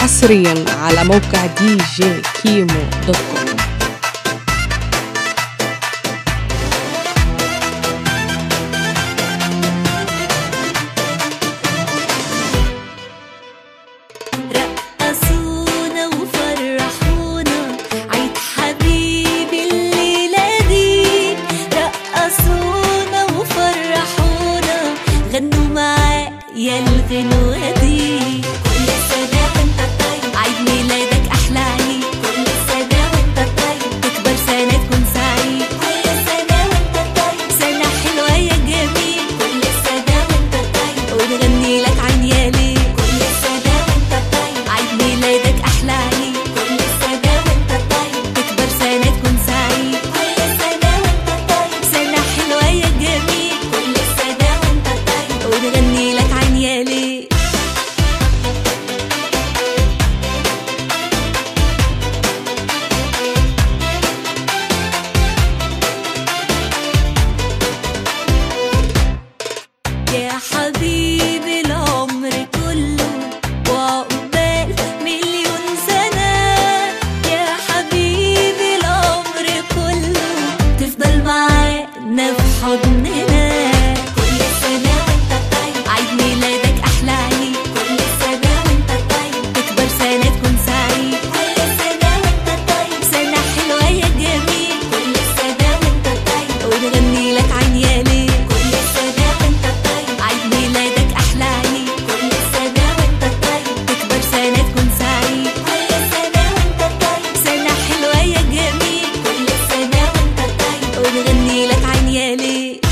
حصريا على موقع دي جي كيمو دوت كوم رقصونا وفرحونا عيد حبيبي الليلة دي رقصونا وفرحونا غنوا معايا الغنوة دي كل سنة وانت طيب عيد ميلادك أحلى عيد كل سنة وانت طيب تكبر سنة تكون سعيد كل سنة وانت طيب سنة حلوة يا جميل كل سنة وانت طيب ونغني لك عين يا ليل كل سنة وانت طيب عيد ميلادك أحلى عيد كل سنة وانت طيب تكبر سنة تكون سعيد كل سنة وانت طيب سنة حلوة يا جميل كل سنة وانت طيب ونغني لك عين يا ليل يا حبيبي العمر كله وعقبال مليون سنة يا حبيبي العمر كله تفضل معانا في حضننا كل سنة وانت طيب عيد ميلادك أحلى عيد كل سنة وانت طيب تكبر سنة تكون سعيد كل سنة وانت طيب سنة حلوة يا جميل كل سنة وانت طيب ونغني لك عين يا ليل كل سنة وانت طيب عيد ميلادك أحلى عيد كل سنة وانت طيب تكبر سنة تكون سعيد كل سنة وانت طيب سنة حلوة يا جميل كل سنة وانت طيب ونغني لك عين يا ليل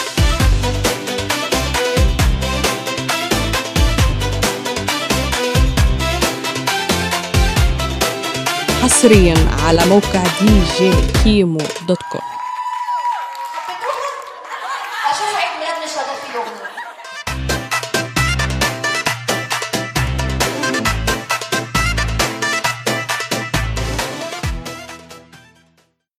حصريا على موقع دي جي كيمو دوت كوم اشوف عيد ميلاد مش هدف فيه اغنيه